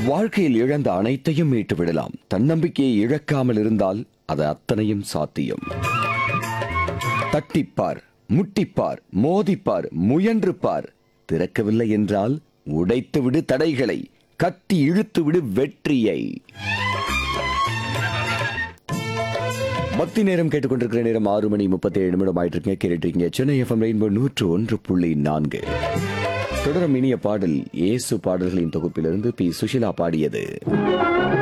வாழ்க்கையில் இழந்த அனைத்தையும் மீட்டு விடலாம் தன்னம்பிக்கையை இழக்காமல் இருந்தால் அது அத்தனையும் சாத்தியம் தட்டிப்பார் முட்டிப்பார் மோதிப்பார் முயன்று பார் திறக்கவில்லை என்றால் உடைத்து விடு தடைகளை கட்டி இழுத்து விடு வெற்றியை பக்தி நேரம் கேட்டுக்கொண்டிருக்கிற நேரம் ஆறு மணி முப்பத்தி ஏழு நிமிடம் ஆயிட்டு இருக்கீங்க கேட்டுட்டு இருக்கீங்க சென்னை எஃப்எம் ரெயின்போ நூற்று ஒன்று புள்ளி நான்கு தொடரும் இனிய பாடல் இயேசு பாடல்களின் தொகுப்பிலிருந்து பி சுஷிலா பாடியது